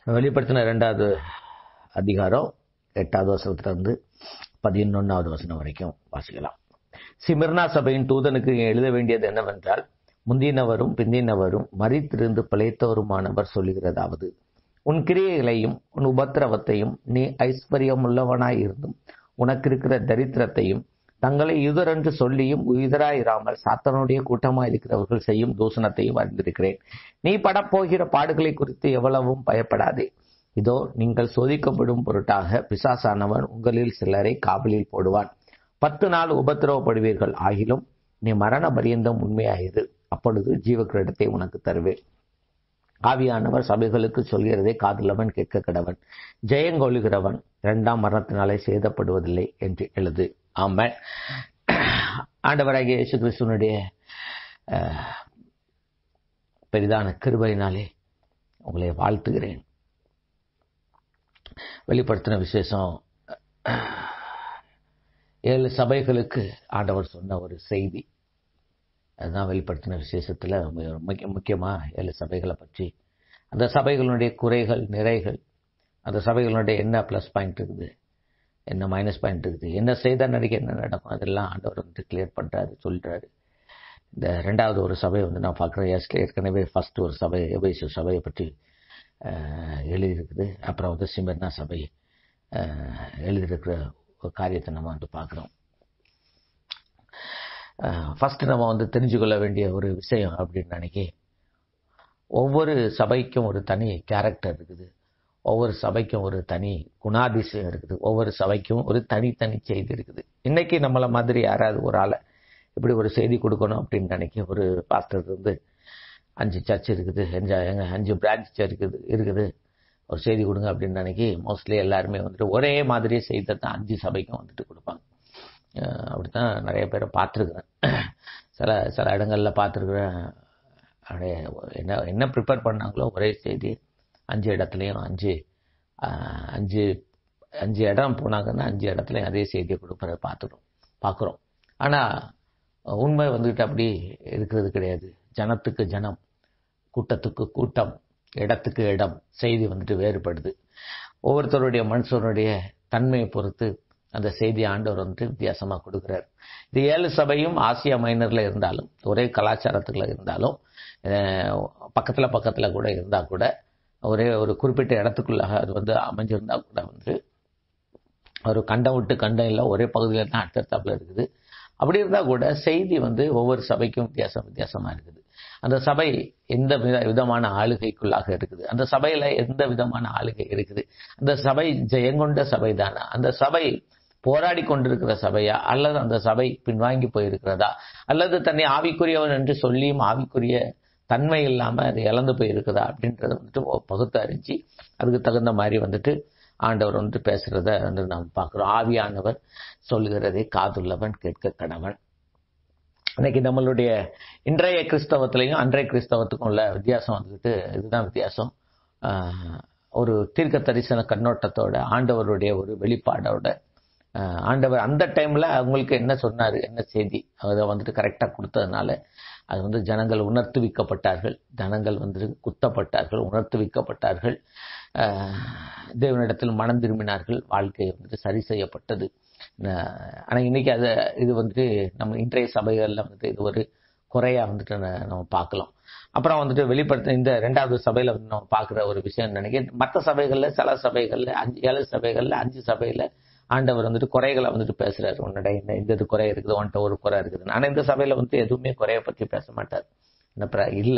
வெளிப்படுத்தின இரண்டாவது அதிகாரம் எட்டாவது வசனத்துல இருந்து பதினொன்னாவது வசனம் வரைக்கும் வாசிக்கலாம் சிமிர்னா சபையின் தூதனுக்கு எழுத வேண்டியது என்னவென்றால் முந்தினவரும் பிந்தினவரும் மறித்திருந்து பிழைத்தவருமானவர் சொல்லுகிறதாவது உன் கிரியைகளையும் உன் உபத்திரவத்தையும் நீ ஐஸ்வர்யமுள்ளவனாய் இருந்தும் உனக்கு இருக்கிற தரித்திரத்தையும் தங்களை யுதரென்று சொல்லியும் உயிராயிராமல் சாத்தனுடைய கூட்டமாய் இருக்கிறவர்கள் செய்யும் தூஷணத்தையும் அறிந்திருக்கிறேன் நீ படப்போகிற பாடுகளை குறித்து எவ்வளவும் பயப்படாதே இதோ நீங்கள் சோதிக்கப்படும் பொருட்டாக பிசாசானவன் உங்களில் சிலரை காவலில் போடுவான் பத்து நாள் உபத்திரவப்படுவீர்கள் ஆகிலும் நீ மரண பரியந்தம் உண்மையாயிரு அப்பொழுது ஜீவக்கிரீடத்தை உனக்கு தருவேன் ஆவியானவர் சபைகளுக்கு சொல்கிறதை காதுலவன் கேட்க கடவன் ஜெயங்கொள்ளுகிறவன் இரண்டாம் மரணத்தினாலே சேதப்படுவதில்லை என்று எழுது ஆமன் ஆண்டவராகிய இயேசு கிறிஸ்துவனுடைய பெரிதான கிருபையினாலே உங்களை வாழ்த்துகிறேன் வெளிப்படுத்தின விசேஷம் ஏழு சபைகளுக்கு ஆண்டவர் சொன்ன ஒரு செய்தி அதுதான் வெளிப்படுத்தின விசேஷத்தில் முக்கிய முக்கியமாக ஏழு சபைகளை பற்றி அந்த சபைகளுடைய குறைகள் நிறைகள் அந்த சபைகளுடைய என்ன ப்ளஸ் பாயிண்ட் இருக்குது என்ன மைனஸ் பாயிண்ட் இருக்குது என்ன செய்த நடிகை என்ன நடக்கும் அதெல்லாம் ஆண்டவர் வந்து கிளியர் பண்ணுறாரு சொல்கிறாரு இந்த ரெண்டாவது ஒரு சபை வந்து நான் பார்க்குறேன் எஸ்கே ஏற்கனவே ஃபஸ்ட் ஒரு சபை எபேசு சபையை பற்றி எழுதியிருக்குது அப்புறம் வந்து சிமர்னா சபை எழுதியிருக்கிற ஒரு காரியத்தை நம்ம வந்து பார்க்குறோம் ஃபஸ்ட்டு நம்ம வந்து தெரிஞ்சுக்கொள்ள வேண்டிய ஒரு விஷயம் அப்படின்னு நினைக்கி ஒவ்வொரு சபைக்கும் ஒரு தனி கேரக்டர் இருக்குது ஒவ்வொரு சபைக்கும் ஒரு தனி குணாதிசயம் இருக்குது ஒவ்வொரு சபைக்கும் ஒரு தனித்தனி செய்தி இருக்குது இன்னைக்கு நம்மளை மாதிரி யாராவது ஒரு ஆளை இப்படி ஒரு செய்தி கொடுக்கணும் அப்படின்னு நினைக்க ஒரு பாஸ்டர் வந்து அஞ்சு சர்ச் இருக்குது எங்க எங்க அஞ்சு பிரான்ச் இருக்குது இருக்குது ஒரு செய்தி கொடுங்க அப்படின்னு நினைக்கி மோஸ்ட்லி எல்லாருமே வந்துட்டு ஒரே மாதிரியே செய்தி தான் அஞ்சு சபைக்கும் வந்துட்டு கொடுப்பாங்க அப்படித்தான் நிறைய பேரை பார்த்துருக்குறேன் சில சில இடங்களில் பார்த்துருக்குறேன் அப்படியே என்ன என்ன ப்ரிப்பேர் பண்ணாங்களோ ஒரே செய்தி அஞ்சு இடத்துலையும் அஞ்சு அஞ்சு அஞ்சு இடம் போனாங்கன்னா அஞ்சு இடத்துலையும் அதே செய்தியை கொடுப்பதை பார்த்துடும் பார்க்குறோம் ஆனால் உண்மை வந்துட்டு அப்படி இருக்கிறது கிடையாது ஜனத்துக்கு ஜனம் கூட்டத்துக்கு கூட்டம் இடத்துக்கு இடம் செய்தி வந்துட்டு வேறுபடுது ஒவ்வொருத்தருடைய மனுஷனுடைய தன்மையை பொறுத்து அந்த செய்தி ஆண்டவர் வந்துட்டு வித்தியாசமாக கொடுக்குறாரு இது ஏழு சபையும் ஆசியா மைனரில் இருந்தாலும் ஒரே கலாச்சாரத்துக்குள்ள இருந்தாலும் பக்கத்தில் பக்கத்தில் கூட இருந்தால் கூட ஒரே ஒரு குறிப்பிட்ட இடத்துக்குள்ளாக அது வந்து அமைஞ்சிருந்தா கூட வந்து ஒரு கண்டம் விட்டு கண்டம் இல்லை ஒரே பகுதியில் தான் அடுத்தடுத்தாப்புல இருக்குது அப்படி இருந்தால் கூட செய்தி வந்து ஒவ்வொரு சபைக்கும் வித்தியாசம் வித்தியாசமாக இருக்குது அந்த சபை எந்த வித விதமான ஆளுகைக்குள்ளாக இருக்குது அந்த சபையில் எந்த விதமான ஆளுகை இருக்குது அந்த சபை ஜெயங்கொண்ட சபை தானா அந்த சபை போராடி கொண்டிருக்கிற சபையா அல்லது அந்த சபை பின்வாங்கி போயிருக்கிறதா அல்லது தன்னை ஆவிக்குரியவன் என்று சொல்லியும் ஆவிக்குரிய தன்மை இல்லாமல் அது இழந்து போயிருக்குதா அப்படின்றத வந்துட்டு பகுத்து அறிஞ்சு அதுக்கு தகுந்த மாதிரி வந்துட்டு ஆண்டவர் வந்து பேசுறத வந்து நாம் பார்க்குறோம் ஆவியானவர் சொல்லுகிறதை காதுள்ளவன் கேட்க கடவன் இன்னைக்கு நம்மளுடைய இன்றைய கிறிஸ்தவத்திலையும் அன்றைய கிறிஸ்தவத்துக்கும் உள்ள வித்தியாசம் வந்துட்டு இதுதான் வித்தியாசம் ஒரு தீர்க்க தரிசன கண்ணோட்டத்தோட ஆண்டவருடைய ஒரு வெளிப்பாடோட ஆண்டவர் அந்த டைமில் அவங்களுக்கு என்ன சொன்னார் என்ன செய்தி அதை வந்துட்டு கரெக்டாக கொடுத்ததுனால அது வந்து ஜனங்கள் உணர்த்துவிக்கப்பட்டார்கள் ஜனங்கள் வந்து குத்தப்பட்டார்கள் உணர்த்துவிக்கப்பட்டார்கள் தேவனிடத்தில் மனம் திரும்பினார்கள் வாழ்க்கை வந்துட்டு சரி செய்யப்பட்டது ஆனால் இன்னைக்கு அதை இது வந்துட்டு நம்ம இன்றைய சபைகளில் வந்துட்டு இது ஒரு குறையாக வந்துட்டு நம்ம பார்க்கலாம் அப்புறம் வந்துட்டு வெளிப்படுத்த இந்த ரெண்டாவது சபையில் வந்து நம்ம பார்க்குற ஒரு விஷயம் நினைக்கிறேன் மற்ற சபைகளில் சில சபைகளில் அஞ்சு ஏழு சபைகளில் அஞ்சு சபையில் ஆண்டவர் வந்துட்டு குறைகளை வந்துட்டு பேசுறாரு உன்னோட இந்த இந்த இது குறை இருக்குது உன்ட்ட ஒரு குறை இருக்குது ஆனால் இந்த சபையில வந்து எதுவுமே குறைய பற்றி பேச மாட்டார் என்ன இல்லை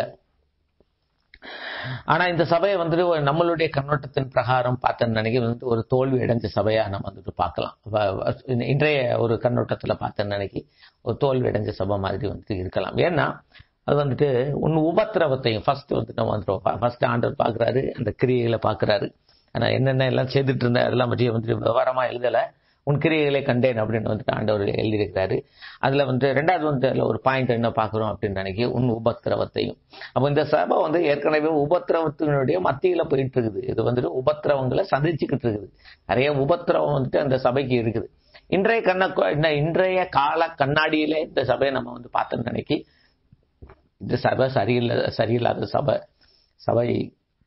ஆனா இந்த சபையை வந்துட்டு நம்மளுடைய கண்ணோட்டத்தின் பிரகாரம் பார்த்தேன்னு நினைக்க வந்துட்டு ஒரு தோல்வி அடைஞ்ச சபையா நம்ம வந்துட்டு பார்க்கலாம் இன்றைய ஒரு கண்ணோட்டத்துல பார்த்தேன்னு நினைக்கி ஒரு தோல்வி அடைஞ்ச சபை மாதிரி வந்துட்டு இருக்கலாம் ஏன்னா அது வந்துட்டு உன் உபத்திரவத்தையும் ஃபர்ஸ்ட் வந்துட்டு நம்ம வந்துட்டு ஃபர்ஸ்ட் ஆண்டவர் பார்க்குறாரு அந்த கிரியைகளை பார்க்குறாரு ஆனால் என்னென்ன எல்லாம் செய்துட்டு இருந்தேன் அதெல்லாம் பற்றி வந்துட்டு விவரமாக எழுதலை உன் கிரியைகளை கண்டேன் அப்படின்னு வந்துட்டு ஆண்டவர் எழுதியிருக்கிறாரு அதில் வந்து ரெண்டாவது வந்து அதில் ஒரு பாயிண்ட் என்ன பார்க்குறோம் அப்படின்னு நினைக்க உன் உபத்திரவத்தையும் அப்போ இந்த சபை வந்து ஏற்கனவே உபத்திரவத்தினுடைய மத்தியில் போயிட்டு இருக்குது இது வந்துட்டு உபத்திரவங்களை சந்திச்சுக்கிட்டு இருக்குது நிறைய உபத்திரவம் வந்துட்டு அந்த சபைக்கு இருக்குது இன்றைய கண்ண இன்றைய கால கண்ணாடியில இந்த சபையை நம்ம வந்து பார்த்தோன்னு நினைக்கி இந்த சபை சரியில்லை சரியில்லாத சபை சபை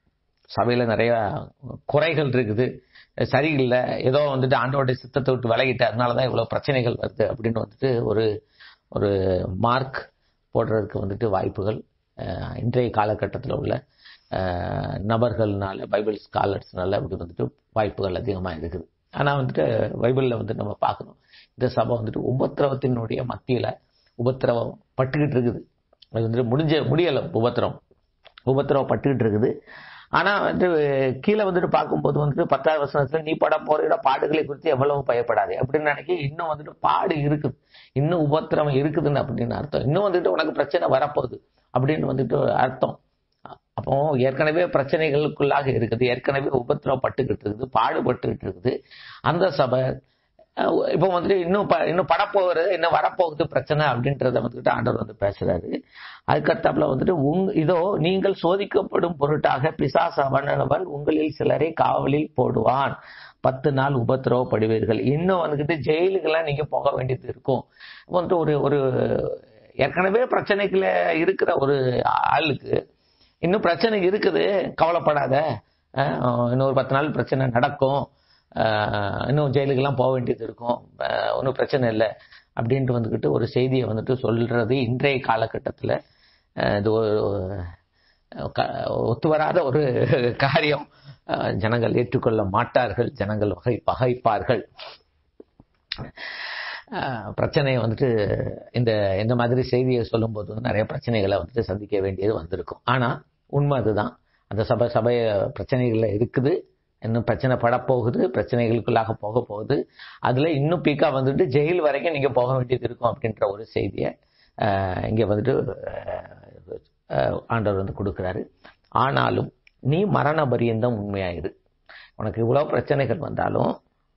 சபையில நிறைய குறைகள் இருக்குது சரியில்லை ஏதோ வந்துட்டு ஆண்டோடைய சித்தத்தை விட்டு விலகிட்டு அதனாலதான் இவ்வளவு பிரச்சனைகள் வருது அப்படின்னு வந்துட்டு ஒரு ஒரு மார்க் போடுறதுக்கு வந்துட்டு வாய்ப்புகள் அஹ், இன்றைய காலகட்டத்தில் உள்ள அஹ், நபர்கள்னால பைபிள் ஸ்காலர்ஸ்னால அப்படி வந்துட்டு வாய்ப்புகள் அதிகமாக இருக்குது ஆனால் வந்துட்டு பைபிளில் வந்துட்டு நம்ம பார்க்கணும் இந்த சபை வந்துட்டு உபத்திரவத்தினுடைய மத்தியில் உபத்திரவம் பட்டுக்கிட்டு இருக்குது அது வந்துட்டு முடிஞ்ச முடியலை உபத்திரவம் உபத்திரவம் பட்டுக்கிட்டு இருக்குது ஆனா வந்து கீழே வந்துட்டு பார்க்கும்போது வந்துட்டு பத்தாவது வசனத்துல நீ பட போற பாடுகளை குறித்து எவ்வளவு பயப்படாது அப்படின்னு நினைக்க இன்னும் வந்துட்டு பாடு இருக்குது இன்னும் உபத்திரவம் இருக்குதுன்னு அப்படின்னு அர்த்தம் இன்னும் வந்துட்டு உனக்கு பிரச்சனை வரப்போகுது அப்படின்னு வந்துட்டு அர்த்தம் அப்போ ஏற்கனவே பிரச்சனைகளுக்குள்ளாக இருக்குது ஏற்கனவே உபத்திரவப்பட்டுக்கிட்டு இருக்குது பாடுபட்டுக்கிட்டு இருக்குது அந்த சபை அஹ், இப்போ வந்துட்டு இன்னும் ப- இன்னும் படப்போகிறது இன்னும் வரப்போகுது பிரச்சனை அப்படின்றத வந்துட்டு ஆண்டவர் வந்து பேசுறாரு அதுக்கடுத்தாப்புல வந்துட்டு உங் இதோ நீங்கள் சோதிக்கப்படும் பொருட்டாக பிசாசவனவன் உங்களில் சிலரை காவலில் போடுவான் பத்து நாள் உபத்திரவப்படுவீர்கள் இன்னும் வந்துட்டு ஜெயிலுக்கெல்லாம் நீங்க போக வேண்டியது இருக்கும் வந்துட்டு ஒரு ஒரு ஏற்கனவே பிரச்சனைக்குள்ள இருக்கிற ஒரு ஆளுக்கு இன்னும் பிரச்சனை இருக்குது கவலைப்படாத அஹ், இன்னும் ஒரு பத்து நாள் பிரச்சனை நடக்கும் அஹ், இன்னும் ஜெயிலுக்கெல்லாம் போக வேண்டியது இருக்கும் அஹ், ஒன்றும் பிரச்சனை இல்லை அப்படின்ட்டு வந்துக்கிட்டு ஒரு செய்தியை வந்துட்டு சொல்றது இன்றைய காலகட்டத்தில் இது ஒரு க- ஒத்து வராத ஒரு காரியம் அஹ், ஜனங்கள் ஏற்றுக்கொள்ள மாட்டார்கள் ஜனங்கள் வகை பகைப்பார்கள் அஹ், பிரச்சனையை வந்துட்டு இந்த இந்த மாதிரி செய்தியை சொல்லும்போது வந்து நிறைய பிரச்சனைகளை வந்துட்டு சந்திக்க வேண்டியது வந்திருக்கும் ஆனா உண்மை அதுதான் அந்த சபை சபை பிரச்சனைகள்ல இருக்குது இன்னும் பிரச்சனை படப்போகுது பிரச்சனைகளுக்குள்ளாக போக போகுது அதுல இன்னும் பீக்கா வந்துட்டு ஜெயில் வரைக்கும் நீங்க போக வேண்டியது இருக்கும் அப்படின்ற ஒரு செய்தியை அஹ், இங்க வந்துட்டு அஹ், அஹ், ஆண்டவர் வந்து கொடுக்கிறாரு ஆனாலும் நீ மரண பரியந்தம் உண்மையாயிரு உனக்கு இவ்வளவு பிரச்சனைகள் வந்தாலும்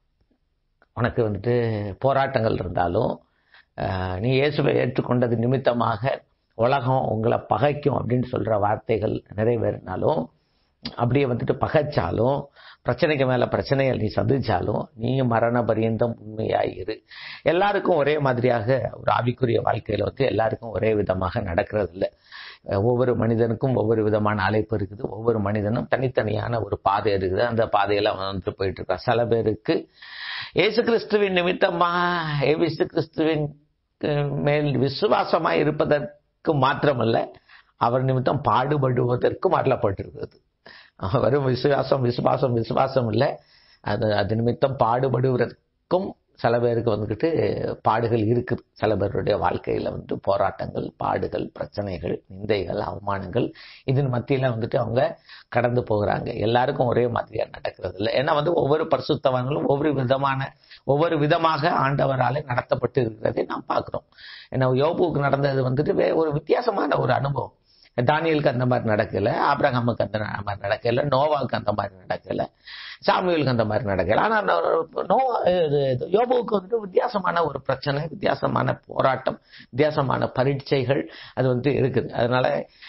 உனக்கு வந்துட்டு போராட்டங்கள் இருந்தாலும் அஹ், நீ இயேசுவை ஏற்றுக்கொண்டது நிமித்தமாக உலகம் உங்களை பகைக்கும் அப்படின்னு சொல்ற வார்த்தைகள் நிறைவேறினாலும் அப்படியே வந்துட்டு பகைச்சாலும் பிரச்சனைக்கு மேல பிரச்சனைகள் நீ சந்திச்சாலும் நீ மரண பரியந்தம் உண்மையாயிரு எல்லாருக்கும் ஒரே மாதிரியாக ஒரு ஆவிக்குரிய வாழ்க்கையில வந்து எல்லாருக்கும் ஒரே விதமாக நடக்கிறது இல்லை ஒவ்வொரு மனிதனுக்கும் ஒவ்வொரு விதமான அழைப்பு இருக்குது ஒவ்வொரு மனிதனும் தனித்தனியான ஒரு பாதை இருக்குது அந்த பாதையில அவன் வந்துட்டு போயிட்டு இருக்கான் சில பேருக்கு இயேசு கிறிஸ்துவின் நிமித்தமா இயேசு கிறிஸ்துவின் அஹ், மேல் விசுவாசமாய் இருப்பதற்கு மாத்திரமல்ல அவர் நிமித்தம் பாடுபடுவதற்கும் அருளப்பட்டிருக்கிறது வெறும் விசுவாசம் விசுவாசம் விசுவாசம் இல்லை அது அது நிமித்தம் பாடுபடுவதற்கும் சில பேருக்கு வந்துக்கிட்டு பாடுகள் இருக்குது சில பேருடைய வாழ்க்கையில வந்து போராட்டங்கள் பாடுகள் பிரச்சனைகள் நிந்தைகள் அவமானங்கள் இதன் மத்தியில வந்துட்டு அவங்க கடந்து போகிறாங்க எல்லாருக்கும் ஒரே மாதிரியா நடக்கிறது இல்லை ஏன்னா வந்து ஒவ்வொரு பரிசுத்தவான்களும் ஒவ்வொரு விதமான ஒவ்வொரு விதமாக ஆண்டவராலே நடத்தப்பட்டு இருக்கிறதை நாம் பார்க்கிறோம் ஏன்னா யோபுவுக்கு நடந்தது வந்துட்டு வே- ஒரு வித்தியாசமான ஒரு அனுபவம் தானியலுக்கு அந்த மாதிரி நடக்கல ஆபிரகாமுக்கு அந்த மாதிரி நடக்கல நோவாவுக்கு அந்த மாதிரி நடக்கல சாமுவேலுக்கு அந்த மாதிரி நடக்கல ஆனா நோ- நோவா இது- இது யோபுவுக்கு வந்துட்டு வித்தியாசமான ஒரு பிரச்சனை வித்தியாசமான போராட்டம் வித்தியாசமான பரீட்சைகள் அது வந்து இருக்குது அதனால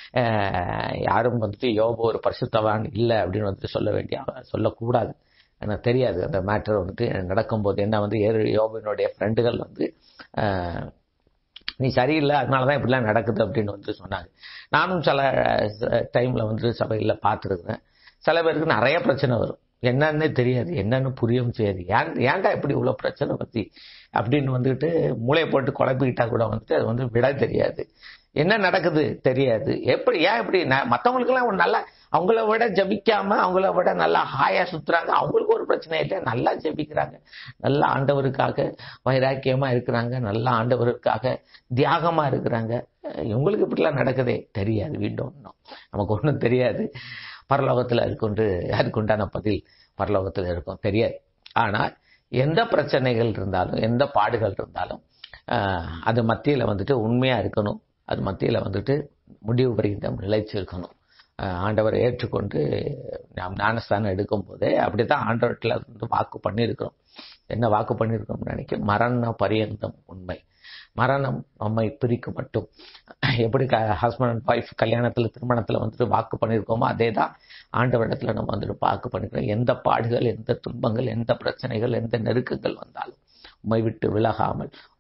அஹ், யாரும் வந்துட்டு யோபு ஒரு பரிசுத்தவான் இல்லை அப்படின்னு வந்துட்டு சொல்ல வேண்டிய சொல்லக்கூடாது எனக்கு தெரியாது அந்த மேட்டர் வந்துட்டு நடக்கும்போது என்ன வந்து ஏழு யோபுவினுடைய ஃப்ரெண்டுகள் வந்து அஹ், நீ சரியில்லை அதனால தான் இப்படிலாம் நடக்குது அப்படின்னு வந்து சொன்னாங்க நானும் சில டைமில் வந்து சபையில் பார்த்துருக்குறேன் சில பேருக்கு நிறைய பிரச்சனை வரும் என்னன்னே தெரியாது என்னன்னு புரியவும் செய்யாது ஏன் ஏன்டா இப்படி இவ்வளோ பிரச்சனை பற்றி அப்படின்னு வந்துட்டு மூளையை போட்டு குழப்பிக்கிட்டா கூட வந்துட்டு அது வந்து விட தெரியாது என்ன நடக்குது தெரியாது எப்படி ஏன் இப்படி மற்றவங்களுக்கெல்லாம் ஒரு நல்லா அவங்கள விட ஜபிக்காம அவங்கள விட நல்லா ஹாயா சுத்துறாங்க அவங்களுக்கு ஒரு பிரச்சனை இல்லை நல்லா ஜபிக்கிறாங்க நல்லா ஆண்டவருக்காக வைராக்கியமா இருக்கிறாங்க நல்லா ஆண்டவருக்காக தியாகமா இருக்கிறாங்க அஹ் இவங்களுக்கு இப்படிலாம் நடக்குதே தெரியாது வீண்டும் ஒன்றும் நமக்கு ஒன்றும் தெரியாது பரலோகத்தில் அதுக்கொண்டு அதுக்கு உண்டான பதில் பரலோகத்தில் இருக்கும் தெரியாது ஆனால் எந்த பிரச்சனைகள் இருந்தாலும் எந்த பாடுகள் இருந்தாலும் ஆஹ், அது மத்தியில் வந்துட்டு உண்மையாக இருக்கணும் அது மத்தியில் வந்துட்டு முடிவு பரிகிதம் நிலைச்சு இருக்கணும் ஆஹ், ஆண்டவரை ஏற்றுக்கொண்டு நாம் ஞானஸ்தானம் எடுக்கும் போதே அப்படித்தான் ஆண்டவர்கிட்ட வந்து வாக்கு பண்ணியிருக்கிறோம் என்ன வாக்கு பண்ணியிருக்கோம்னு நினைக்க மரண பரியந்தம் உண்மை மரணம் நம்மை பிரிக்கும் மட்டும் எப்படி ஹஸ்பண்ட் அண்ட் ஒய்ஃப் கல்யாணத்தில் திருமணத்தில் வந்துட்டு வாக்கு பண்ணியிருக்கோமோ அதே தான் ஆண்டவரிடத்துல நம்ம வந்துட்டு வாக்கு பண்ணிக்கிறோம் எந்த பாடுகள் எந்த துன்பங்கள் எந்த பிரச்சனைகள் எந்த நெருக்கங்கள் வந்தாலும் உம்மை விட்டு விலகாமல்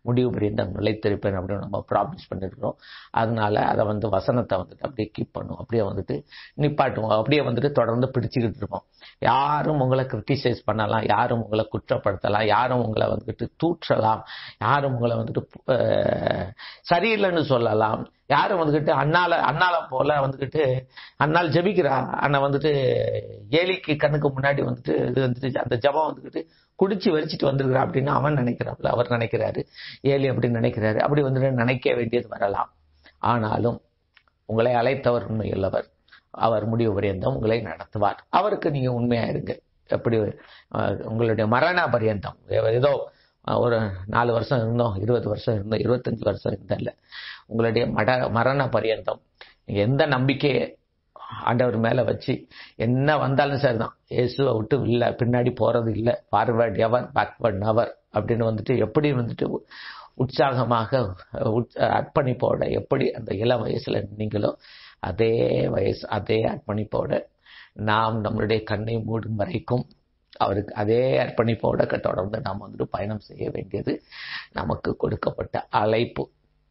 முடிவு பரியந்தம் நிலைத்திருப்பேன் அப்படின்னு நம்ம ப்ராமிஸ் பண்ணியிருக்கிறோம் அதனால அதை வந்து வசனத்தை வந்துட்டு அப்படியே கீப் பண்ணுவோம் அப்படியே வந்துட்டு நிப்பாட்டுவோம் அப்படியே வந்துட்டு தொடர்ந்து பிடிச்சிக்கிட்டு இருப்போம் யாரும் உங்களை கிரிட்டிசைஸ் பண்ணலாம் யாரும் உங்களை குற்றப்படுத்தலாம் யாரும் உங்களை வந்துட்டு தூற்றலாம் யாரும் உங்களை வந்துட்டு அஹ், சரியில்லைன்னு சொல்லலாம் யாரும் வந்துக்கிட்டு அண்ணால அண்ணால போல வந்துக்கிட்டு அண்ணால் ஜெபிக்கிறா அண்ணா வந்துட்டு ஏலிக்கு கண்ணுக்கு முன்னாடி வந்துட்டு இது வந்துட்டு அந்த ஜபம் வந்துக்கிட்டு குடிச்சு வரிச்சிட்டு வந்திருக்கிறா அப்படின்னு அவன் நினைக்கிறாப்புல அவர் நினைக்கிறாரு ஏலி அப்படின்னு நினைக்கிறாரு அப்படி வந்துட்டு நினைக்க வேண்டியது வரலாம் ஆனாலும் உங்களை அழைத்தவர் உண்மையுள்ளவர் அவர் முடிவு பரியந்தம் உங்களை நடத்துவார் அவருக்கு நீங்க உண்மையா இருங்க எப்படி அஹ், உங்களுடைய மரண பரியந்தம் ஏதோ அஹ், ஒரு நாலு வருஷம் இருந்தோம் இருபது வருஷம் இருந்தோம் இருபத்தஞ்சு வருஷம் இருந்தல்ல உங்களுடைய மட மரண பரியந்தம் நீங்க எந்த நம்பிக்கையை ஆண்டவர் மேல வச்சு என்ன வந்தாலும் சரிதான் இயேசுவை விட்டு இல்ல பின்னாடி போறது இல்ல ஃபார்வர்ட் எவர் பேக்வர்ட் நவர் அப்படின்னு வந்துட்டு எப்படி வந்துட்டு உற்சாகமாக உற்ச- அர்ப்பணிப்போட எப்படி அந்த இளம் வயசுல நீங்களோ அதே வயசு அதே அர்ப்பணிப்போட நாம் நம்மளுடைய கண்ணை மூடும் வரைக்கும் அவருக்கு அதே அர்ப்பணிப்போட க- தொடர்ந்து நாம் வந்துட்டு பயணம் செய்ய வேண்டியது நமக்கு கொடுக்கப்பட்ட அழைப்பு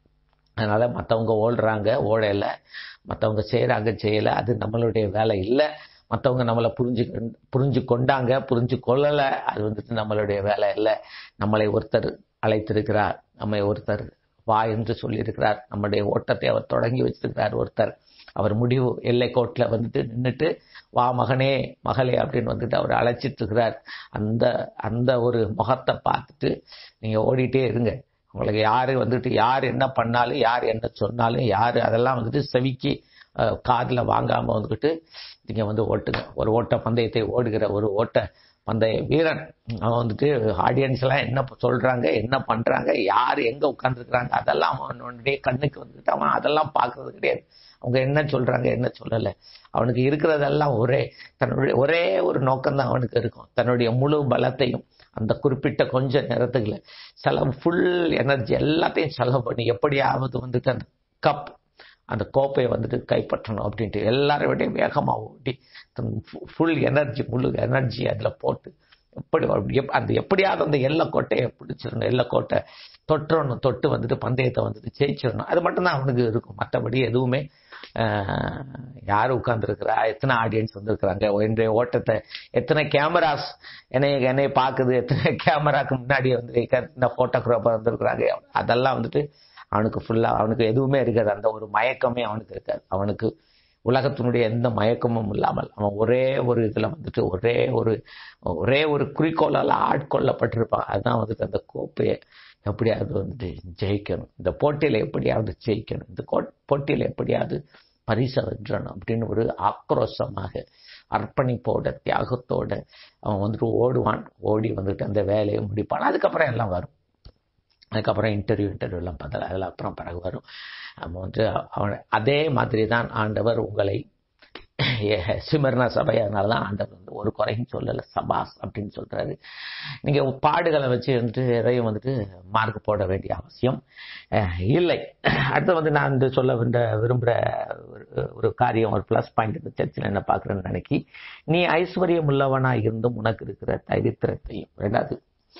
அதனால மற்றவங்க ஓடுறாங்க ஓடலை மற்றவங்க செய்கிறாங்க செய்யலை அது நம்மளுடைய வேலை இல்லை மற்றவங்க நம்மளை புரிஞ்சு கொண்- புரிஞ்சு கொண்டாங்க புரிஞ்சு கொள்ளலை அது வந்துட்டு நம்மளுடைய வேலை இல்லை நம்மளை ஒருத்தர் அழைத்திருக்கிறார் நம்மை ஒருத்தர் வா என்று சொல்லியிருக்கிறார் நம்முடைய ஓட்டத்தை அவர் தொடங்கி வச்சிருக்கிறார் ஒருத்தர் அவர் முடிவு எல்லை கோட்டில் வந்துட்டு நின்றுட்டு வா மகனே மகளே அப்படின்னு வந்துட்டு அவர் அழைச்சிட்டு இருக்கிறார் அந்த அந்த ஒரு முகத்தை பார்த்துட்டு நீங்க ஓடிட்டே இருங்க உங்களுக்கு யாரு வந்துட்டு யார் என்ன பண்ணாலும் யார் என்ன சொன்னாலும் யார் அதெல்லாம் வந்துட்டு செவிக்கு அஹ், காதுல வாங்காம வந்துக்கிட்டு நீங்க வந்து ஓட்டுங்க ஒரு ஓட்ட பந்தயத்தை ஓடுகிற ஒரு ஓட்ட பந்தய வீரன் அவன் வந்துட்டு ஆடியன்ஸ் எல்லாம் என்ன சொல்றாங்க என்ன பண்றாங்க யார் எங்க உட்கார்ந்துருக்குறாங்க அதெல்லாம் அவனுடைய கண்ணுக்கு வந்துட்டு அவன் அதெல்லாம் பார்க்கறது கிடையாது அவங்க என்ன சொல்றாங்க என்ன சொல்லல அவனுக்கு இருக்கிறதெல்லாம் ஒரே தன்னுடைய ஒரே ஒரு நோக்கம் தான் அவனுக்கு இருக்கும் தன்னுடைய முழு பலத்தையும் அந்த குறிப்பிட்ட கொஞ்ச நேரத்துக்குள்ள செலவு ஃபுல் எனர்ஜி எல்லாத்தையும் செலவு பண்ணி எப்படியாவது வந்துட்டு அந்த கப் அந்த கோப்பையை வந்துட்டு கைப்பற்றணும் அப்படின்ட்டு எல்லாரை விடையும் வேகமாக ஓடி ஃபுல் எனர்ஜி முழு எனர்ஜி அதில் போட்டு எப்படி எப்- அந்த எப்படியாவது அந்த எல்லை கோட்டையை பிடிச்சிடணும் எல்லை கோட்டை தொற்றணும் தொட்டு வந்துட்டு பந்தயத்தை வந்துட்டு ஜெயிச்சிடணும் அது மட்டும்தான் அவனுக்கு இருக்கும் மற்றபடி எதுவுமே ஆஹ், யார் உட்கார்ந்துருக்கிறா எத்தனை ஆடியன்ஸ் வந்திருக்கிறாங்க என்னுடைய ஓட்டத்தை எத்தனை கேமராஸ் என்னை என்னை பார்க்குது எத்தனை கேமராக்கு முன்னாடி வந்து இந்த ஃபோட்டோகிராஃபர் வந்திருக்கிறாங்க அதெல்லாம் வந்துட்டு அவனுக்கு ஃபுல்லாக அவனுக்கு எதுவுமே இருக்காது அந்த ஒரு மயக்கமே அவனுக்கு இருக்காது அவனுக்கு உலகத்தினுடைய எந்த மயக்கமும் இல்லாமல் அவன் ஒரே ஒரு இதில் வந்துட்டு ஒரே ஒரு ஒரே ஒரு குறிக்கோளால் ஆட்கொள்ளப்பட்டிருப்பான் அதுதான் வந்துட்டு அந்த கோப்பையை எப்படியாவது வந்துட்டு ஜெயிக்கணும் இந்த போட்டியில் எப்படியாவது ஜெயிக்கணும் இந்த கோ போட்டியில் எப்படியாவது பரிசை வென்றணும் அப்படின்னு ஒரு ஆக்ரோஷமாக அர்ப்பணிப்போட தியாகத்தோட அவன் வந்துட்டு ஓடுவான் ஓடி வந்துட்டு அந்த வேலையை முடிப்பான் அதுக்கப்புறம் எல்லாம் வரும் அதுக்கப்புறம் இன்டர்வியூ இன்டர்வியூ எல்லாம் பார்த்தல அதில் அப்புறம் பிறகு வரும் நம்ம வந்து அவன் அதே மாதிரி தான் ஆண்டவர் உங்களை சிமர்னா சபை அதனால தான் ஆண்டவர் வந்து ஒரு குறையும் சொல்லலை சபாஸ் அப்படின்னு சொல்றாரு நீங்க பாடுகளை வச்சு வந்துட்டு எதையும் வந்துட்டு மார்க் போட வேண்டிய அவசியம் அஹ், இல்லை அடுத்து வந்து நான் வந்து சொல்ல விரும்ப விரும்புகிற ஒரு- ஒரு காரியம் ஒரு ப்ளஸ் பாயிண்ட் இந்த சர்ச்சில் என்ன பார்க்குறேன்னு நினைக்கி நீ ஐஸ்வர்யம் உள்ளவனா இருந்தும் உனக்கு இருக்கிற தரித்திரத்தையும் ரெண்டாவது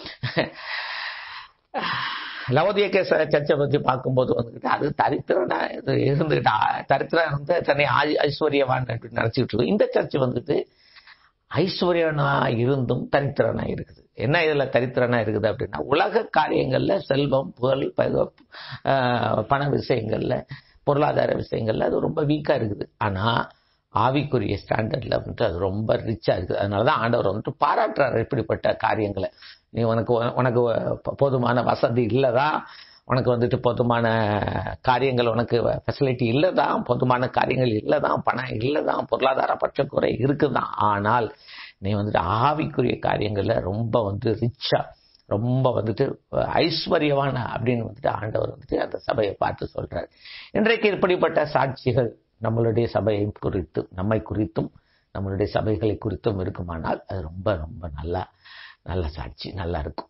லவோதியக்க சர்ச்சை பத்தி பார்க்கும்போது வந்துகிட்டு அது தரித்திரனா இது இருந்துகிட்டா தரித்திரம் வந்து தன்னை ஆ- ஐஸ்வர்யவான் அப்படின்னு நினைச்சிட்டு இருக்கும் இந்த சர்ச் வந்துட்டு ஐஸ்வர்யனா இருந்தும் தரித்திரனா இருக்குது என்ன இதுல தரித்திரனா இருக்குது அப்படின்னா உலக காரியங்கள்ல செல்வம் புகழ் பக- ஆஹ் பண விஷயங்கள்ல பொருளாதார விஷயங்கள்ல அது ரொம்ப வீக்கா இருக்குது ஆனா ஆவிக்குரிய ஸ்டாண்டர்ட்ல வந்துட்டு அது ரொம்ப ரிச்சா இருக்குது அதனாலதான் ஆண்டவர் வந்துட்டு பாராட்டுறாரு இப்படிப்பட்ட காரியங்களை நீ உனக்கு உனக்கு போதுமான வசதி இல்லதான் உனக்கு வந்துட்டு போதுமான காரியங்கள் உனக்கு ஃபெசிலிட்டி இல்லதான் போதுமான காரியங்கள் இல்லதான் பணம் இல்லதான் பொருளாதார பற்றாக்குறை இருக்குதான் ஆனால் நீ வந்துட்டு ஆவிக்குரிய காரியங்கள்ல ரொம்ப வந்து ரிச்சா ரொம்ப வந்துட்டு ஐஸ்வர்யவான அப்படின்னு வந்துட்டு ஆண்டவர் வந்துட்டு அந்த சபையை பார்த்து சொல்றாரு இன்றைக்கு இப்படிப்பட்ட சாட்சிகள் நம்மளுடைய சபையை குறித்தும் நம்மை குறித்தும் நம்மளுடைய சபைகளை குறித்தும் இருக்குமானால் அது ரொம்ப ரொம்ப நல்லா நல்ல சாட்சி நல்லா இருக்கும்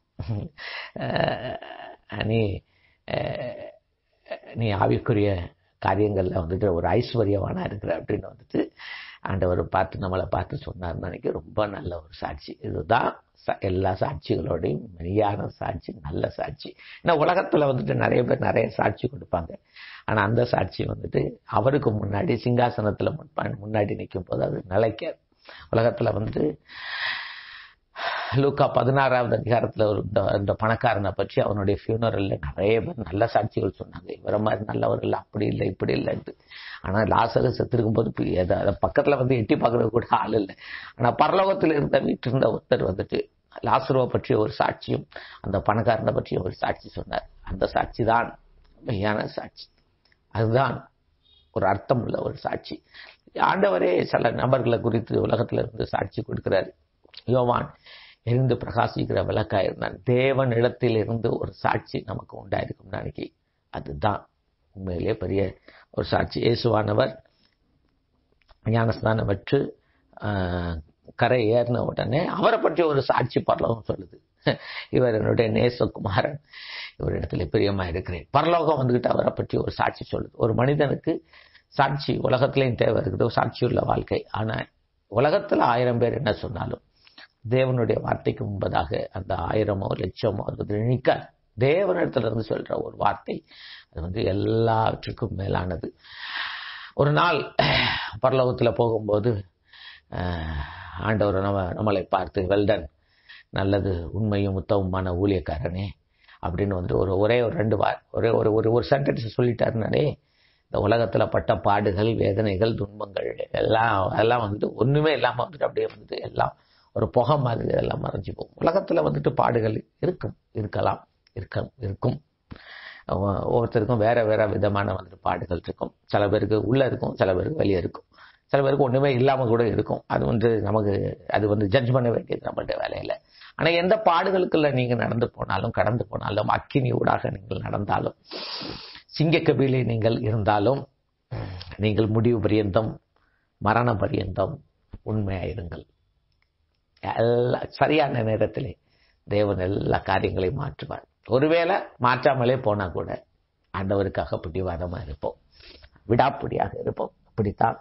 அஹ் நீ அஹ் நீ ஆவிக்குரிய காரியங்கள்ல வந்துட்டு ஒரு ஐஸ்வர்யவானா இருக்கிற அப்படின்னு வந்துட்டு ஆண்டவர் பார்த்து நம்மளை பார்த்து சொன்னார்னு நினைக்க ரொம்ப நல்ல ஒரு சாட்சி இதுதான் ச- எல்லா சாட்சிகளோடையும் மெய்யான சாட்சி நல்ல சாட்சி ஏன்னா உலகத்துல வந்துட்டு நிறைய பேர் நிறைய சாட்சி கொடுப்பாங்க ஆனா அந்த சாட்சி வந்துட்டு அவருக்கு முன்னாடி சிங்காசனத்துல முன்பா- முன்னாடி நிற்கும் போது அது நிலைக்காது உலகத்துல வந்து லூக்கா பதினாறாவது அதிகாரத்துல ஒரு இந்த- இந்த பணக்காரனை பற்றி அவனுடைய ஃபியூனரல்ல நிறைய பேர் நல்ல சாட்சிகள் சொன்னாங்க இவர மாதிரி நல்லவர் இல்லை அப்படி இல்லை இப்படி இல்லைன்ட்டு ஆனா லாசரு செத்துருக்கும் போது பி- எத- அத பக்கத்துல வந்து எட்டி பார்க்கறது கூட ஆள் இல்லை ஆனா பரலோகத்தில் இருந்த வீட்டிருந்த ஒருத்தர் வந்துட்டு லாசருவை பற்றிய ஒரு சாட்சியும் அந்த பணக்காரனை பற்றிய ஒரு சாட்சி சொன்னார் அந்த சாட்சி தான் மெய்யான சாட்சி அதுதான் ஒரு அர்த்தம் உள்ள ஒரு சாட்சி ஆண்டவரே சில நபர்களை குறித்து உலகத்துல இருந்து சாட்சி கொடுக்கிறாரு யோவான் எரிந்து பிரகாசிக்கிற விளக்காயிருந்தான் தேவன் இடத்தில் இருந்து ஒரு சாட்சி நமக்கு உண்டாயிருக்கும் நினைக்கி அதுதான் உண்மையிலேயே பெரிய ஒரு சாட்சி இயேசுவானவர் ஞானஸ்தானம் பெற்று ஆஹ், கரை ஏறின உடனே அவரை பற்றி ஒரு சாட்சி பரலோகம் சொல்லுது இவர் என்னுடைய நேசகுமாரன் இவரிடத்தில் பிரியமா இருக்கிறேன் பரலோகம் வந்துகிட்டு அவரை பற்றி ஒரு சாட்சி சொல்லுது ஒரு மனிதனுக்கு சாட்சி உலகத்திலையும் தேவை இருக்குது ஒரு சாட்சியுள்ள வாழ்க்கை ஆனா உலகத்துல ஆயிரம் பேர் என்ன சொன்னாலும் தேவனுடைய வார்த்தைக்கு முன்பதாக அந்த ஆயிரமோ லட்சமோ அது வந்து நிற்காது தேவனிடத்துல இருந்து சொல்ற ஒரு வார்த்தை அது வந்து எல்லாவற்றுக்கும் மேலானது ஒரு நாள் பரலோகத்துல போகும்போது ஆஹ், ஆண்டவர் நம்ம நம்மளை பார்த்து வெல்டன் நல்லது உண்மையும் உத்தமமான ஊழியக்காரனே அப்படின்னு வந்து ஒரு ஒரே ஒரு ரெண்டு வார் ஒரே ஒரு ஒரு ஒரு சென்டென்ஸ் சொல்லிட்டாருனாலே இந்த உலகத்துல பட்ட பாடுகள் வேதனைகள் துன்பங்கள் எல்லாம் அதெல்லாம் வந்துட்டு ஒண்ணுமே இல்லாம வந்துட்டு அப்படியே வந்துட்டு எல்லாம் ஒரு புகை மாதிரி எல்லாம் மறைஞ்சு போகும் உலகத்துல வந்துட்டு பாடுகள் இருக்கும் இருக்கலாம் இருக்க இருக்கும் ஒவ்வொ- ஒவ்வொருத்தருக்கும் வேற வேற விதமான வந்துட்டு பாடுகள் இருக்கும் சில பேருக்கு உள்ள இருக்கும் சில பேருக்கு வெளியே இருக்கும் சில பேருக்கு ஒண்ணுமே இல்லாம கூட இருக்கும் அது வந்து நமக்கு அது வந்து ஜட்ஜ் பண்ண வேண்டியது நம்மள்ட்ட வேலையில ஆனா எந்த பாடுகளுக்குள்ள நீங்க நடந்து போனாலும் கடந்து போனாலும் அக்கினி ஊடாக நீங்கள் நடந்தாலும் சிங்கக்கபிலே நீங்கள் இருந்தாலும் நீங்கள் முடிவு பரியந்தம் மரண பரியந்தம் உண்மையாயிருங்கள் எல்லா சரியான நேரத்திலே தேவன் எல்லா காரியங்களையும் மாற்றுவார் ஒருவேளை மாற்றாமலே போனா கூட ஆண்டவருக்காக பிடிவாதமா இருப்போம் விடாப்பிடியாக இருப்போம் அப்படித்தான்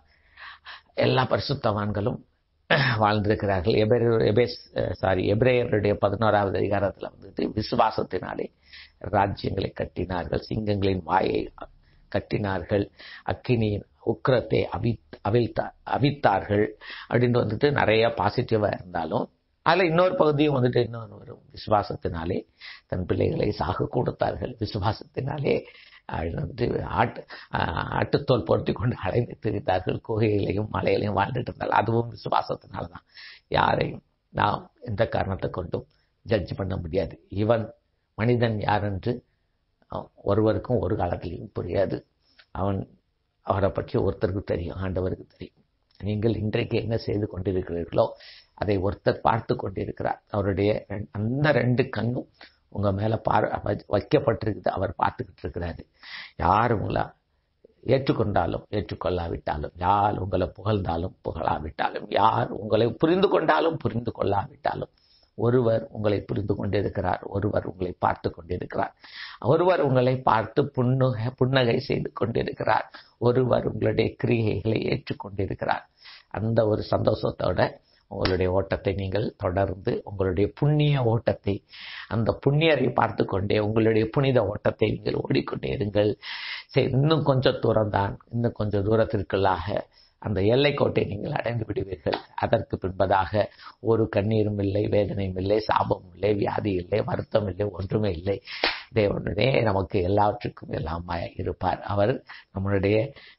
எல்லா பரிசுத்தவான்களும் வாழ்ந்திருக்கிறார்கள் எபிரேயர் எபேஸ் சாரி எபிரேயருடைய பதினோராவது அதிகாரத்துல வந்துட்டு விசுவாசத்தினாலே ராஜ்யங்களை கட்டினார்கள் சிங்கங்களின் வாயை கட்டினார்கள் அக்கினியின் உக்கிரத்தை அவித் அவிழ்த்தா அவித்தார்கள் அப்படின்னு வந்துட்டு நிறைய பாசிட்டிவா இருந்தாலும் அதுல இன்னொரு பகுதியும் வந்துட்டு இன்னொன்று வரும் விசுவாசத்தினாலே தன் பிள்ளைகளை சாக கொடுத்தார்கள் விசுவாசத்தினாலே அப்படின்னு வந்துட்டு ஆட்டு ஆஹ் ஆட்டுத்தோல் பொருத்தி கொண்டு அலைந்து திரிந்தார்கள் குகையிலையும் மலையிலையும் வாழ்ந்துட்டு இருந்தார்கள் அதுவும் விசுவாசத்தினால தான் யாரையும் நாம் எந்த காரணத்தை கொண்டும் ஜட்ஜ் பண்ண முடியாது இவன் மனிதன் யார் என்று அவன் ஒருவருக்கும் ஒரு காலத்திலையும் புரியாது அவன் அவரை பற்றி ஒருத்தருக்கு தெரியும் ஆண்டவருக்கு தெரியும் நீங்கள் இன்றைக்கு என்ன செய்து கொண்டிருக்கிறீர்களோ அதை ஒருத்தர் பார்த்து கொண்டிருக்கிறார் அவருடைய ரெண்- அந்த ரெண்டு கண்ணும் உங்க மேல பார் வ- வைக்கப்பட்டிருக்குது அவர் பார்த்துக்கிட்டு இருக்கிறாரு யார் உங்களை ஏற்றுக்கொண்டாலும் ஏற்றுக்கொள்ளாவிட்டாலும் யார் உங்களை புகழ்ந்தாலும் புகழாவிட்டாலும் யார் உங்களை புரிந்து கொண்டாலும் புரிந்து கொள்ளாவிட்டாலும் ஒருவர் உங்களை புரிந்து கொண்டிருக்கிறார் ஒருவர் உங்களை பார்த்து கொண்டிருக்கிறார் ஒருவர் உங்களை பார்த்து புன்னகை புன்னகை செய்து கொண்டிருக்கிறார் ஒருவர் உங்களுடைய கிரியைகளை ஏற்றுக்கொண்டிருக்கிறார் அந்த ஒரு சந்தோஷத்தோட உங்களுடைய ஓட்டத்தை நீங்கள் தொடர்ந்து உங்களுடைய புண்ணிய ஓட்டத்தை அந்த புண்ணியரை பார்த்து கொண்டே உங்களுடைய புனித ஓட்டத்தை நீங்கள் ஓடிக்கொண்டே இருங்கள் சரி இன்னும் கொஞ்சம் தூரம் தான் இன்னும் கொஞ்சம் தூரத்திற்குள்ளாக அந்த எல்லைக்கோட்டை நீங்கள் அடைந்து விடுவீர்கள் அதற்கு பின்பதாக ஒரு கண்ணீரும் இல்லை வேதனையும் இல்லை சாபம் இல்லை வியாதி இல்லை வருத்தம் இல்லை ஒன்றுமே இல்லை தேவனுடைய நமக்கு எல்லாவற்றுக்கும் எல்லாமாய் இருப்பார் அவர் நம்மளுடைய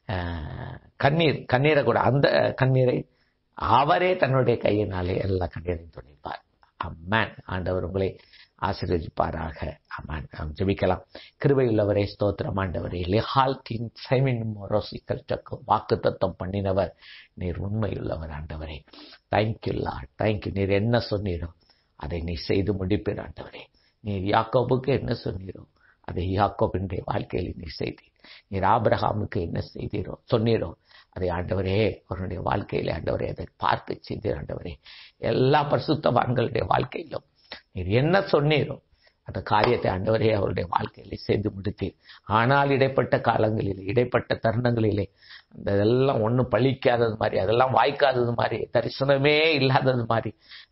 அஹ், கண்ணீர் கண்ணீரை கூட அந்த கண்ணீரை அவரே தன்னுடைய கையினாலே எல்லா கண்ணீரையும் துடைப்பார் அம்மேன் ஆண்டவர் உங்களை ஆசீர்வதிப்பாராக அம்மான் நாம் ஜெபிக்கலாம் கிருபையுள்ளவரே ஸ்தோத்திரம் ஆண்டவரே லெஹால்டின் சைமின் மொரோசிக்கல் சக்கு வாக்கு தத்தம் பண்ணினவர் நீர் உண்மையுள்ளவர் ஆண்டவரே தேங்க்யூ லார்ட் தேங்க்யூ நீர் என்ன சொன்னீரோ அதை நீ செய்து முடிப்பீர் ஆண்டவரே நீர் யாக்கோபுக்கு என்ன சொன்னீரோ அதை யாக்கோபினுடைய வாழ்க்கையில் நீ செய்தீர் நீர் ஆபிரகாமுக்கு என்ன செய்தீரோ சொன்னீரோ அதை ஆண்டவரே அவருடைய வாழ்க்கையில ஆண்டவரே அதை பார்த்து செய்தீர் ஆண்டவரே எல்லா பரிசுத்தவான்களுடைய வாழ்க்கையிலும் நீர் என்ன சொன்னீரோ அந்த காரியத்தை ஆண்டவரே அவருடைய வாழ்க்கையிலே செய்து முடித்தீர் ஆனால் இடைப்பட்ட காலங்களிலே இடைப்பட்ட தருணங்களிலே அந்த இதெல்லாம் ஒன்றும் பழிக்காதது மாதிரி அதெல்லாம் வாய்க்காதது மாதிரி தரிசனமே இல்லாதது மாதிரி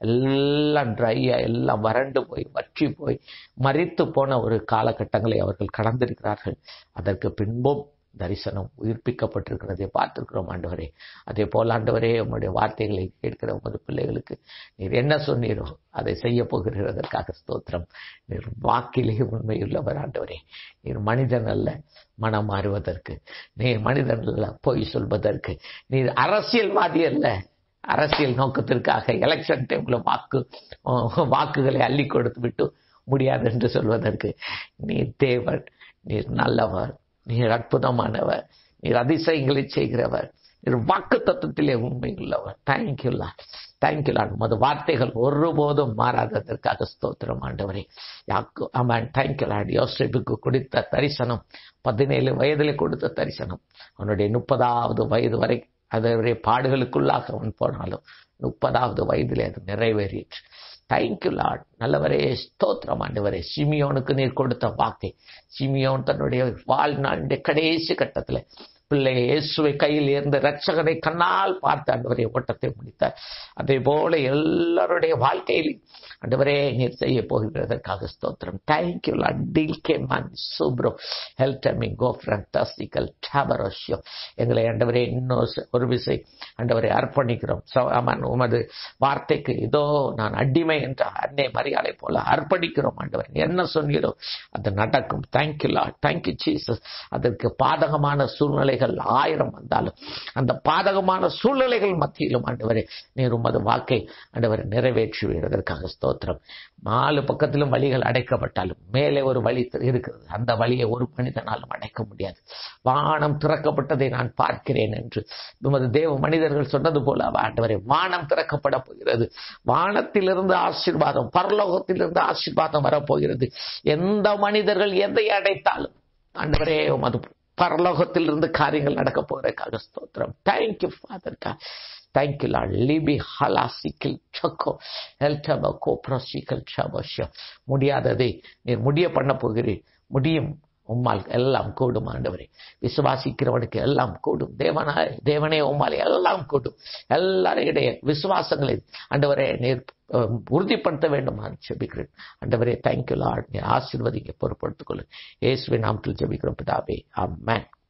எல்லாம் ட்ரையா எல்லாம் வறண்டு போய் வற்றி போய் மறித்து போன ஒரு காலகட்டங்களை அவர்கள் கடந்திருக்கிறார்கள் அதற்கு பின்பும் தரிசனம் உயிர்ப்பிக்கப்பட்டிருக்கிறதை பார்த்திருக்கிறோம் ஆண்டவரே அதே போல ஆண்டவரே உம்முடைய வார்த்தைகளை கேட்கிற உமது பிள்ளைகளுக்கு நீர் என்ன சொன்னீரோ அதை செய்ய போகிறதற்காக ஸ்தோத்திரம் நீர் வாக்கிலே உண்மையுள்ளவர் ஆண்டவரே நீர் மனிதன் அல்ல மனம் மாறுவதற்கு நீர் மனிதன் அல்ல பொய் சொல்வதற்கு நீர் அரசியல்வாதி அல்ல அரசியல் நோக்கத்திற்காக எலெக்ஷன் டைம்ல வாக்கு வாக்குகளை அள்ளி கொடுத்து விட்டு முடியாது என்று சொல்வதற்கு நீர் தேவன் நீர் நல்லவர் நீர் அற்புதமானவர் நீர் அதிசயங்களை செய்கிறவர் நீர் வாக்கு தத்துவத்திலே உண்மை உள்ளவர் தேங்க்யூலா தேங்க்யூலா உமது வார்த்தைகள் ஒருபோதும் மாறாததற்காக ஸ்தோத்திரம் ஆண்டவரே யாக்கு ஆமான் தேங்க்யூலா யோசிப்புக்கு கொடுத்த தரிசனம் பதினேழு வயதிலே கொடுத்த தரிசனம் அவனுடைய முப்பதாவது வயது வரை அதனுடைய பாடுகளுக்குள்ளாக அவன் போனாலும் முப்பதாவது வயதிலே அது நிறைவேறிற்று தேங்க்யூ லார்ட் நல்லவரே ஸ்தோத்திரம் ஆண்டவரே சிமியோனுக்கு நீர் கொடுத்த வாக்கை சிமியோன் தன்னுடைய வாழ்நாளுடைய கடைசி கட்டத்துல பிள்ளை இயேசுவை கையில் இருந்த ரட்சகனை கண்ணால் பார்த்து ஆண்டவரே ஓட்டத்தை முடித்தார் அதே போல எல்லாருடைய வாழ்க்கையிலும் ஆண்டவரே நீர் செய்ய போகிறதற்காக ஸ்தோத்திரம் தேங்க்யூ லார்ட் டீல் கே மன் சூப்ரோ ஹெல்த் மீ கோ ஃபண்டாஸ்டிக்கல் டாபரோஷியோ எங்களை ஆண்டவரே இன்னும் ஒரு விசை ஆண்டவரை அர்ப்பணிக்கிறோம் ஆமான் உமது வார்த்தைக்கு இதோ நான் அடிமை என்ற அன்னை மரியாதை போல அர்ப்பணிக்கிறோம் ஆண்டவர் என்ன சொன்னீரோ அது நடக்கும் தேங்க்யூ லார்ட் தேங்க்யூ ஜீசஸ் அதற்கு பாதகமான சூழ்நிலைகள் ஆயிரம் வந்தாலும் அந்த பாதகமான சூழ்நிலைகள் மத்தியிலும் ஆண்டவரே நீர் உமது வாக்கை ஆண்டவர் நிறைவேற்றுவதற்காக ஸ்தோத்திரம் நாலு பக்கத்திலும் வழிகள் அடைக்கப்பட்டாலும் மேலே ஒரு வழி இருக்கிறது அந்த வழியை ஒரு மனிதனாலும் அடைக்க முடியாது வானம் திறக்கப்பட்டதை நான் பார்க்கிறேன் என்று உமது தேவ மனிதர்கள் சொன்னது போல ஆண்டவரே வானம் திறக்கப்பட போகிறது வானத்திலிருந்து ஆசீர்வாதம் பரலோகத்திலிருந்து ஆசீர்வாதம் வரப்போகிறது எந்த மனிதர்கள் எதை அடைத்தாலும் ஆண்டவரே உமது பரலோகத்திலிருந்து காரியங்கள் நடக்க போகிறதுக்காக ஸ்தோத்திரம் தேங்க்யூ ஃபாதர்கா தேங்க்யூ லார்ட் லிபி ஹலாசிக்கில் சக்கோ எல்டப கோப்ரோசிக்கல் சபோஷோ முடியாததை நீர் முடிய பண்ண போகிறீர் முடியும் உம்மால் எல்லாம் கூடும் ஆண்டவரே விசுவாசிக்கிறவனுக்கு எல்லாம் கூடும் தேவனாய் தேவனே உம்மால் எல்லாம் கூடும் எல்லாரையுடைய விசுவாசங்களை ஆண்டவரே நீர் உறுதிப்படுத்த வேண்டும் ஜெபிக்கிறேன் ஆண்டவரே தேங்க்யூ லார்ட் நீர் ஆசீர்வதிங்க பொறுப்படுத்திக் கொள்ளு இயேசுவின் நாமத்தில் ஜெபிக்கிறோம் பிதாவே ஆமென்